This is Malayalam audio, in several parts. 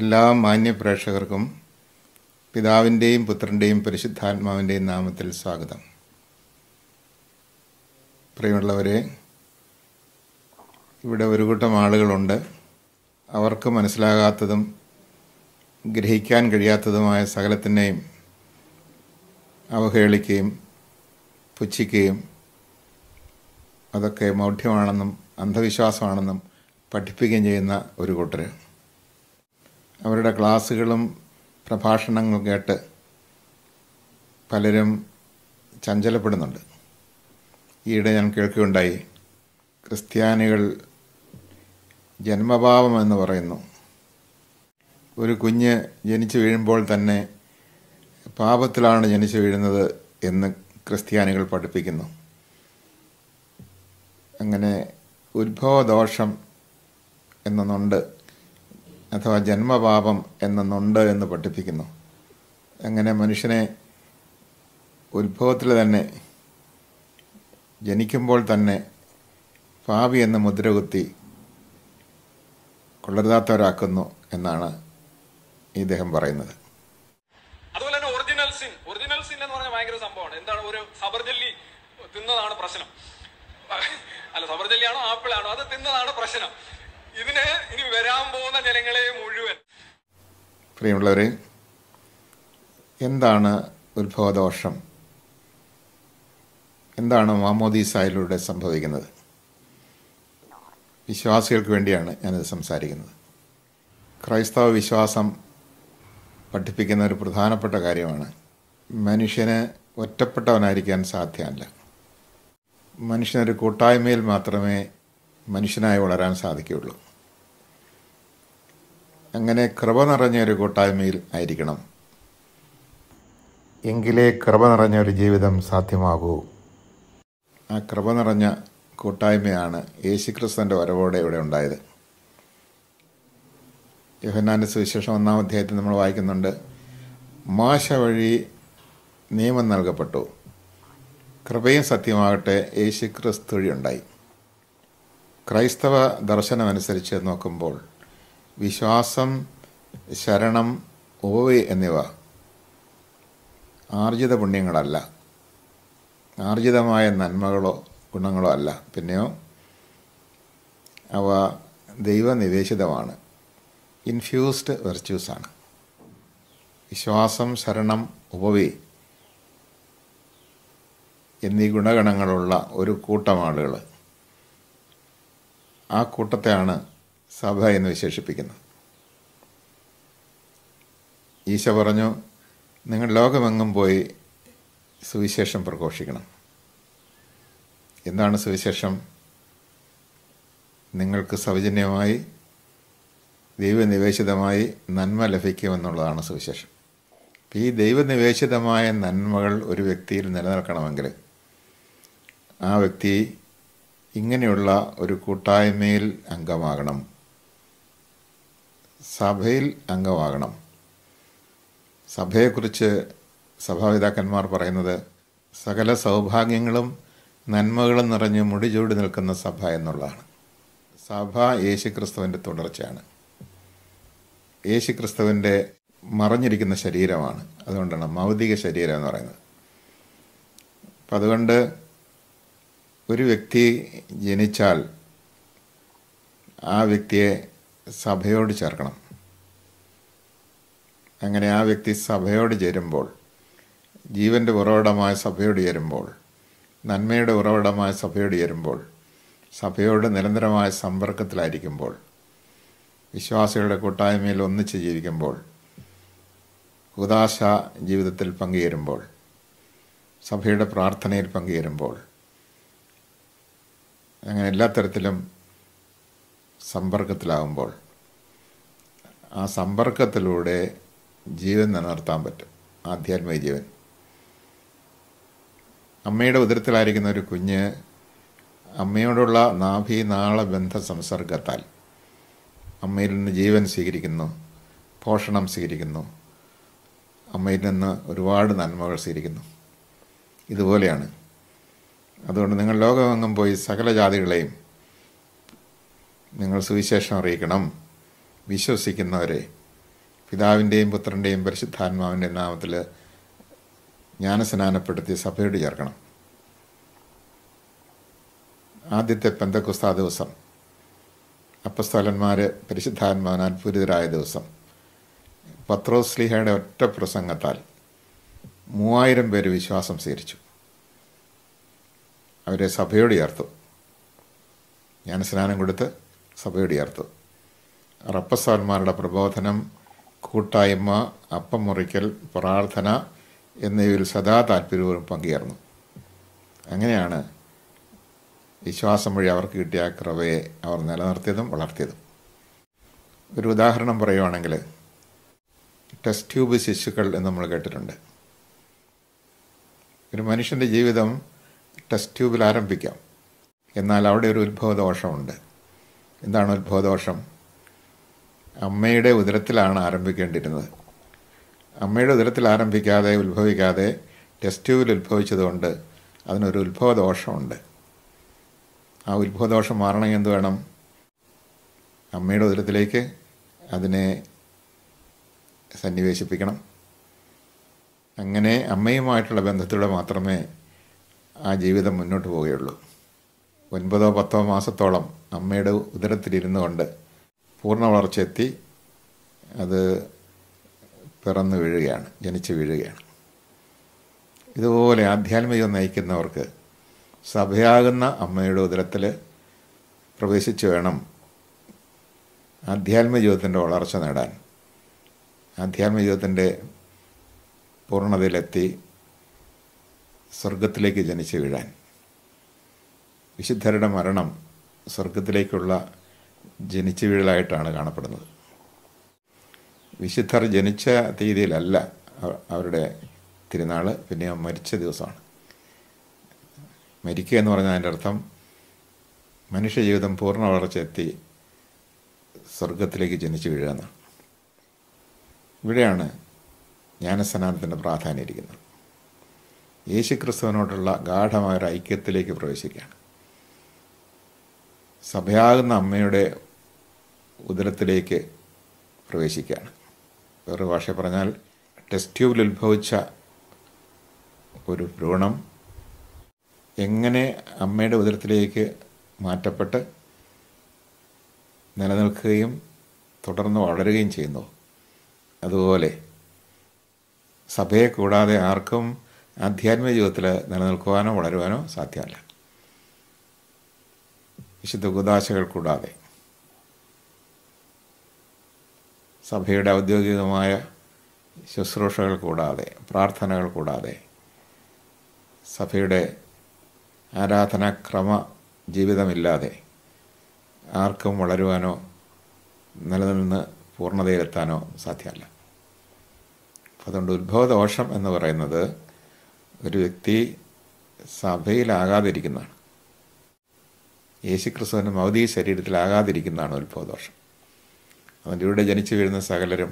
എല്ലാ മാന്യ പ്രേക്ഷകർക്കും പിതാവിൻ്റെയും പുത്രൻ്റെയും പരിശുദ്ധാത്മാവിൻ്റെയും നാമത്തിൽ സ്വാഗതം പ്രിയമുള്ളവരെ ഇവിടെ ഒരു കൂട്ടം ആളുകളുണ്ട് അവർക്ക് മനസ്സിലാകാത്തതും ഗ്രഹിക്കാൻ കഴിയാത്തതുമായ സകലത്തിനെയും അവഹേളിക്കുകയും പുച്ഛിക്കുകയും അതൊക്കെ മൗഢ്യമാണെന്നും അന്ധവിശ്വാസമാണെന്നും പഠിപ്പിക്കുകയും ചെയ്യുന്ന ഒരു കൂട്ടർ അവരുടെ ക്ലാസ്സുകളും പ്രഭാഷണങ്ങളും കേട്ട് പലരും ചഞ്ചലപ്പെടുന്നുണ്ട് ഈയിടെ ഞാൻ കേൾക്കുകയുണ്ടായി ക്രിസ്ത്യാനികൾ ജന്മഭാവം എന്ന് പറയുന്നു ഒരു കുഞ്ഞ് ജനിച്ചു വീഴുമ്പോൾ തന്നെ പാപത്തിലാണ് ജനിച്ചു വീഴുന്നത് എന്ന് ക്രിസ്ത്യാനികൾ പഠിപ്പിക്കുന്നു അങ്ങനെ ഉത്ഭവദോഷം എന്നൊന്നുണ്ട് അഥവാ ജന്മപാപം എന്നൊന്നുണ്ട് എന്ന് പഠിപ്പിക്കുന്നു അങ്ങനെ മനുഷ്യനെ ഉത്ഭവത്തിൽ തന്നെ ജനിക്കുമ്പോൾ തന്നെ പാപി എന്ന മുദ്രകുത്തി കൊള്ളരുതാത്തവരാക്കുന്നു എന്നാണ് ഇദ്ദേഹം പറയുന്നത് അതുപോലെ തന്നെ ഒറിജിനൽ സിൻ ഒറിജിനൽ സിൻ എന്ന് പറഞ്ഞാൽ ഭയങ്കര സംഭവമാണ് എന്താണ് ഒരു സബർജല്ലി തിന്നതാണ് പ്രശ്നം അല്ല സബർജല്ലിയാണോ ആപ്പിളാണോ അത് തിന്നതാണ് പ്രശ്നം ഇതിന് ഇനി വരാൻ പോകുന്ന ജനങ്ങളെ മുഴുവൻ പ്രിയമുള്ളവരെ എന്താണ് ഉത്ഭവദോഷം എന്താണ് മാമോദീസായിലൂടെ സംഭവിക്കുന്നത് വിശ്വാസികൾക്ക് വേണ്ടിയാണ് ഞാനിത് സംസാരിക്കുന്നത് ക്രൈസ്തവ വിശ്വാസം പഠിപ്പിക്കുന്ന ഒരു പ്രധാനപ്പെട്ട കാര്യമാണ് മനുഷ്യന് ഒറ്റപ്പെട്ടവനായിരിക്കാൻ സാധ്യമല്ല മനുഷ്യനൊരു കൂട്ടായ്മയിൽ മാത്രമേ മനുഷ്യനായി വളരാൻ സാധിക്കുകയുള്ളൂ അങ്ങനെ കൃപ നിറഞ്ഞ ഒരു കൂട്ടായ്മയിൽ ആയിരിക്കണം എങ്കിലേ കൃപ നിറഞ്ഞ ഒരു ജീവിതം സാധ്യമാകൂ ആ കൃപ നിറഞ്ഞ കൂട്ടായ്മയാണ് യേശുക്രിസ്തുവിൻ്റെ വരവോടെ ഇവിടെ ഉണ്ടായത് യോഹന്നാൻ്റെ സുവിശേഷം ഒന്നാം അധ്യായത്തിൽ നമ്മൾ വായിക്കുന്നുണ്ട് മാശ വഴി നിയമം നൽകപ്പെട്ടു കൃപയും സത്യമാകട്ടെ യേശുക്രിസ്തു വഴി ഉണ്ടായി ക്രൈസ്തവ ദർശനമനുസരിച്ച് നോക്കുമ്പോൾ വിശ്വാസം ശരണം ഓവി എന്നിവ ആർജിത പുണ്യങ്ങളല്ല ആർജിതമായ നന്മകളോ ഗുണങ്ങളോ അല്ല പിന്നെയോ അവ ദൈവനിവേശിതമാണ് ഇൻഫ്യൂസ്ഡ് വെർച്യൂസാണ് വിശ്വാസം ശരണം ഉപവി എന്നീ ഗുണഗണങ്ങളുള്ള ഒരു കൂട്ടം ആളുകൾ ആ കൂട്ടത്തെയാണ് സഭ എന്ന് വിശേഷിപ്പിക്കുന്നത് ഈശോ പറഞ്ഞു നിങ്ങൾ ലോകമെങ്ങും പോയി സുവിശേഷം പ്രഘോഷിക്കണം എന്താണ് സുവിശേഷം നിങ്ങൾക്ക് സൗജന്യമായി ദൈവനിവേശിതമായി നന്മ ലഭിക്കുമെന്നുള്ളതാണ് സുവിശേഷം ഈ ദൈവനിവേശിതമായ നന്മകൾ ഒരു വ്യക്തിയിൽ നിലനിൽക്കണമെങ്കിൽ ആ വ്യക്തി ഇങ്ങനെയുള്ള ഒരു കൂട്ടായ്മയിൽ അംഗമാകണം സഭയിൽ അംഗമാകണം സഭയെക്കുറിച്ച് സഭാപിതാക്കന്മാർ പറയുന്നത് സകല സൗഭാഗ്യങ്ങളും നന്മകളും നിറഞ്ഞ് മുടിചൂടി നിൽക്കുന്ന സഭ എന്നുള്ളതാണ് സഭ യേശുക്രിസ്തുവിൻ്റെ തുടർച്ചയാണ് യേശുക്രിസ്തുവിൻ്റെ മറഞ്ഞിരിക്കുന്ന ശരീരമാണ് അതുകൊണ്ടാണ് മൗതിക ശരീരം എന്ന് പറയുന്നത് അപ്പം അതുകൊണ്ട് ഒരു വ്യക്തി ജനിച്ചാൽ ആ വ്യക്തിയെ സഭയോട് ചേർക്കണം അങ്ങനെ ആ വ്യക്തി സഭയോട് ചേരുമ്പോൾ ജീവൻ്റെ ഉറവിടമായ സഭയോട് ചേരുമ്പോൾ നന്മയുടെ ഉറവിടമായ സഭയോട് ചേരുമ്പോൾ സഭയോട് നിരന്തരമായ സമ്പർക്കത്തിലായിരിക്കുമ്പോൾ വിശ്വാസികളുടെ കൂട്ടായ്മയിൽ ഒന്നിച്ച് ജീവിക്കുമ്പോൾ ഉദാശ ജീവിതത്തിൽ പങ്കുചേരുമ്പോൾ സഭയുടെ പ്രാർത്ഥനയിൽ പങ്കുചേരുമ്പോൾ അങ്ങനെ എല്ലാ തരത്തിലും സമ്പർക്കത്തിലാകുമ്പോൾ ആ സമ്പർക്കത്തിലൂടെ ജീവൻ നിലനിർത്താൻ പറ്റും ആധ്യാത്മിക ജീവൻ അമ്മയുടെ ഉദരത്തിലായിരിക്കുന്ന ഒരു കുഞ്ഞ് അമ്മയോടുള്ള നാഭി നാള ബന്ധ സംസർഗത്താൽ അമ്മയിൽ നിന്ന് ജീവൻ സ്വീകരിക്കുന്നു പോഷണം സ്വീകരിക്കുന്നു അമ്മയിൽ നിന്ന് ഒരുപാട് നന്മകൾ സ്വീകരിക്കുന്നു ഇതുപോലെയാണ് അതുകൊണ്ട് നിങ്ങൾ ലോകമെങ്ങും പോയി സകല ജാതികളെയും നിങ്ങൾ സുവിശേഷം അറിയിക്കണം വിശ്വസിക്കുന്നവരെ പിതാവിൻ്റെയും പുത്രൻ്റെയും പരിശുദ്ധാത്മാവിൻ്റെയും നാമത്തിൽ ജ്ഞാനസ്നാനപ്പെടുത്തി സഭയോട് ചേർക്കണം ആദ്യത്തെ പെന്തക്കുസ്താ ദിവസം അപ്പസ്തോലന്മാർ പരിശുദ്ധാത്മാവിനാൽ പൂരിതരായ ദിവസം പത്രോസ്ലിഹയുടെ ഒറ്റ പ്രസംഗത്താൽ മൂവായിരം പേര് വിശ്വാസം സ്വീകരിച്ചു അവരെ സഭയോട് ചേർത്തു ജ്ഞാനസ്നാനം കൊടുത്ത് സഭയോട് ചേർത്തു റപ്പസ്വാന്മാരുടെ പ്രബോധനം കൂട്ടായ്മ അപ്പം മുറിക്കൽ പ്രാർത്ഥന എന്നിവയിൽ സദാ താല്പര്യവും പങ്കുചേർന്നു അങ്ങനെയാണ് വിശ്വാസം വഴി അവർക്ക് കിട്ടിയ ആ കൃപയെ അവർ നിലനിർത്തിയതും വളർത്തിയതും ഒരു ഉദാഹരണം പറയുവാണെങ്കിൽ ടെസ്റ്റ് ട്യൂബ് ശിശുക്കൾ എന്ന് നമ്മൾ കേട്ടിട്ടുണ്ട് ഒരു മനുഷ്യൻ്റെ ജീവിതം ടെസ്റ്റ് ട്യൂബിൽ ആരംഭിക്കാം എന്നാൽ അവിടെ ഒരു ഉത്ഭവദോഷമുണ്ട് എന്താണ് ഉത്ഭവദോഷം അമ്മയുടെ ഉദരത്തിലാണ് ആരംഭിക്കേണ്ടിയിരുന്നത് അമ്മയുടെ ഉദരത്തിൽ ആരംഭിക്കാതെ ഉത്ഭവിക്കാതെ ടെസ്റ്റ് ട്യൂബിൽ ഉത്ഭവിച്ചതുകൊണ്ട് അതിനൊരു ഉത്ഭവദോഷമുണ്ട് ആ ഉത്ഭവദോഷം മാറണമെങ്കിൽ എന്ത് വേണം അമ്മയുടെ ഉദരത്തിലേക്ക് അതിനെ സന്നിവേശിപ്പിക്കണം അങ്ങനെ അമ്മയുമായിട്ടുള്ള ബന്ധത്തിലൂടെ മാത്രമേ ആ ജീവിതം മുന്നോട്ട് പോവുകയുള്ളൂ ഒൻപതോ പത്തോ മാസത്തോളം അമ്മയുടെ ഉദരത്തിലിരുന്നു കൊണ്ട് പൂർണ്ണ വളർച്ചയെത്തി അത് പിറന്നു വീഴുകയാണ് ജനിച്ചു വീഴുകയാണ് ഇതുപോലെ ആധ്യാത്മികം നയിക്കുന്നവർക്ക് സഭയാകുന്ന അമ്മയുടെ ഉദരത്തിൽ പ്രവേശിച്ച് വേണം ആധ്യാത്മിക ജീവിതത്തിൻ്റെ വളർച്ച നേടാൻ ആധ്യാത്മിക ജീവിതത്തിൻ്റെ പൂർണ്ണതയിലെത്തി സ്വർഗത്തിലേക്ക് ജനിച്ചു വീഴാൻ വിശുദ്ധരുടെ മരണം സ്വർഗത്തിലേക്കുള്ള ജനിച്ചു വീഴലായിട്ടാണ് കാണപ്പെടുന്നത് വിശുദ്ധർ ജനിച്ച തീയതിയിലല്ല അവരുടെ തിരുനാൾ പിന്നെ മരിച്ച ദിവസമാണ് മരിക്കുക എന്ന് പറഞ്ഞാൽ അതിൻ്റെ അർത്ഥം മനുഷ്യജീവിതം പൂർണ്ണ വളർച്ചയെത്തി സ്വർഗത്തിലേക്ക് ജനിച്ചു വീഴുക എന്നാണ് ഇവിടെയാണ് ജ്ഞാനസ്നാനത്തിൻ്റെ പ്രാധാന്യം ഇരിക്കുന്നത് യേശു ക്രിസ്തുവിനോടുള്ള ഗാഠമായ ഒരു ഐക്യത്തിലേക്ക് പ്രവേശിക്കുകയാണ് സഭയാകുന്ന അമ്മയുടെ ഉദരത്തിലേക്ക് പ്രവേശിക്കുകയാണ് വേറെ ഭാഷ പറഞ്ഞാൽ ടെസ്റ്റ് ട്യൂബിൽ ഉത്ഭവിച്ച ഒരു ഭ്രൂണം എങ്ങനെ അമ്മയുടെ ഉദരത്തിലേക്ക് മാറ്റപ്പെട്ട് നിലനിൽക്കുകയും തുടർന്ന് വളരുകയും ചെയ്യുന്നു അതുപോലെ സഭയെ കൂടാതെ ആർക്കും ആധ്യാത്മിക ജീവിതത്തിൽ നിലനിൽക്കുവാനോ വളരുവാനോ സാധ്യമല്ല വിശുദ്ധ കുദാശകൾ കൂടാതെ സഭയുടെ ഔദ്യോഗികമായ ശുശ്രൂഷകൾ കൂടാതെ പ്രാർത്ഥനകൾ കൂടാതെ സഭയുടെ ആരാധനാക്രമ ജീവിതമില്ലാതെ ആർക്കും വളരുവാനോ നിലനിന്ന് പൂർണ്ണതയിലെത്താനോ സാധ്യമല്ല അതുകൊണ്ട് ഉത്ഭവദോഷം എന്ന് പറയുന്നത് ഒരു വ്യക്തി സഭയിലാകാതിരിക്കുന്നതാണ് യേശുക്രിസ്തുവിൻ്റെ ഭൗതിക ശരീരത്തിലാകാതിരിക്കുന്നതാണ് ഉത്ഭവദോഷം അതുകൊണ്ട് ഇവിടെ ജനിച്ചു വീഴുന്ന സകലരും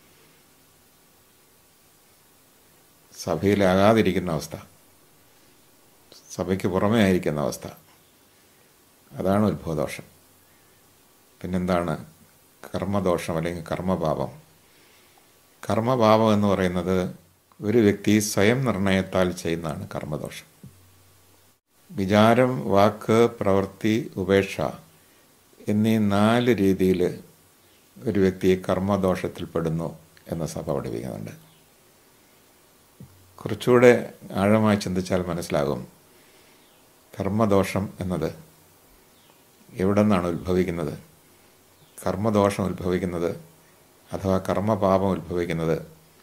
സഭയിലാകാതിരിക്കുന്ന അവസ്ഥ സഭയ്ക്ക് പുറമേ ആയിരിക്കുന്ന അവസ്ഥ അതാണ് ഉത്ഭവദോഷം പിന്നെന്താണ് കർമ്മദോഷം അല്ലെങ്കിൽ കർമ്മപാപം കർമ്മപാപം എന്ന് പറയുന്നത് ഒരു വ്യക്തി സ്വയം നിർണയത്താൽ ചെയ്യുന്നതാണ് കർമ്മദോഷം വിചാരം വാക്ക് പ്രവൃത്തി ഉപേക്ഷ എന്നീ നാല് രീതിയിൽ ഒരു വ്യക്തി കർമ്മദോഷത്തിൽപ്പെടുന്നു എന്ന സഭ പഠിപ്പിക്കുന്നുണ്ട് കുറച്ചുകൂടെ ആഴമായി ചിന്തിച്ചാൽ മനസ്സിലാകും കർമ്മദോഷം എന്നത് എവിടെ നിന്നാണ് ഉത്ഭവിക്കുന്നത് കർമ്മദോഷം ഉത്ഭവിക്കുന്നത് അഥവാ കർമ്മപാപം ഉത്ഭവിക്കുന്നത്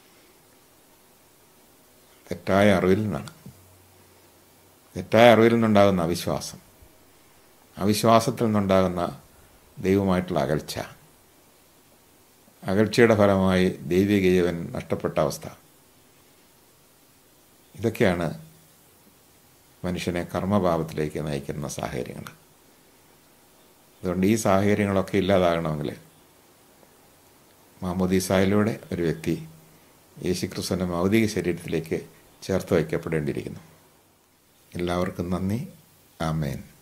തെറ്റായ അറിവിൽ നിന്നാണ് തെറ്റായ അറിവിൽ നിന്നുണ്ടാകുന്ന അവിശ്വാസം അവിശ്വാസത്തിൽ നിന്നുണ്ടാകുന്ന ദൈവമായിട്ടുള്ള അകൽച്ച അകൽച്ചയുടെ ഫലമായി ദൈവിക ജീവൻ നഷ്ടപ്പെട്ട അവസ്ഥ ഇതൊക്കെയാണ് മനുഷ്യനെ കർമ്മഭാവത്തിലേക്ക് നയിക്കുന്ന സാഹചര്യങ്ങൾ അതുകൊണ്ട് ഈ സാഹചര്യങ്ങളൊക്കെ ഇല്ലാതാകണമെങ്കിൽ മാമോദീസായിലൂടെ ഒരു വ്യക്തി യേശുക്രിസ്തുവിൻ്റെ ഭൗതിക ശരീരത്തിലേക്ക് ചേർത്ത് വയ്ക്കപ്പെടേണ്ടിയിരിക്കുന്നു എല്ലാവർക്കും നന്ദി ആമേൻ